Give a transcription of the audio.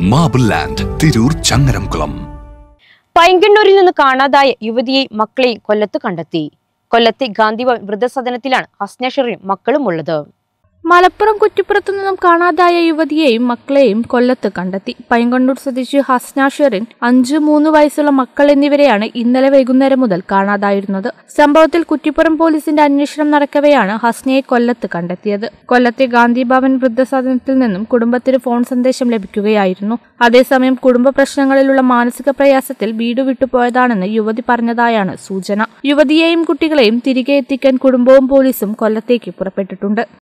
marble land Tirur Changaramkulam പൈങ്കണ്ണൂരിൽ നിന്ന് കാണാതായ യുവതിയെയും മക്കളെയും കൊല്ലത്ത് കണ്ടെത്തി കൊല്ലത്തെ ഗാന്ധിഭവൻ വൃദ്ധസദനത്തിലാണ് ഹസ്ന ഷെറിയും മക്കളും ഉള്ളത് മലപ്പുറം കുറ്റിപ്പുറത്തു നിന്നും കാണാതായ യുവതിയെയും മക്കളെയും കൊല്ലത്ത് കണ്ടെത്തി പൈങ്കണ്ണൂർ സ്വദേശി ഹസ്ന ഷെറിൻ അഞ്ച് മൂന്ന് വയസ്സുള്ള മക്കൾ എന്നിവരെയാണ് ഇന്നലെ വൈകുന്നേരം മുതൽ കാണാതായിരുന്നത് സംഭവത്തിൽ കുറ്റിപ്പുറം പോലീസിന്റെ അന്വേഷണം നടക്കവെയാണ് ഹസ്നയെ കൊല്ലത്ത് കണ്ടെത്തിയത് കൊല്ലത്തെ ഗാന്ധി ഭവൻ വൃദ്ധസദനത്തിൽ നിന്നും കുടുംബത്തിന് ഫോൺ സന്ദേശം ലഭിക്കുകയായിരുന്നു അതേസമയം കുടുംബ പ്രശ്നങ്ങളിലുള്ള മാനസിക പ്രയാസത്തിൽ വീട് വിട്ടുപോയതാണെന്ന് യുവതി പറഞ്ഞതായാണ് സൂചന യുവതിയെയും കുട്ടികളെയും തിരികെ എത്തിക്കാൻ കുടുംബവും പോലീസും കൊല്ലത്തേക്ക് പുറപ്പെട്ടിട്ടുണ്ട്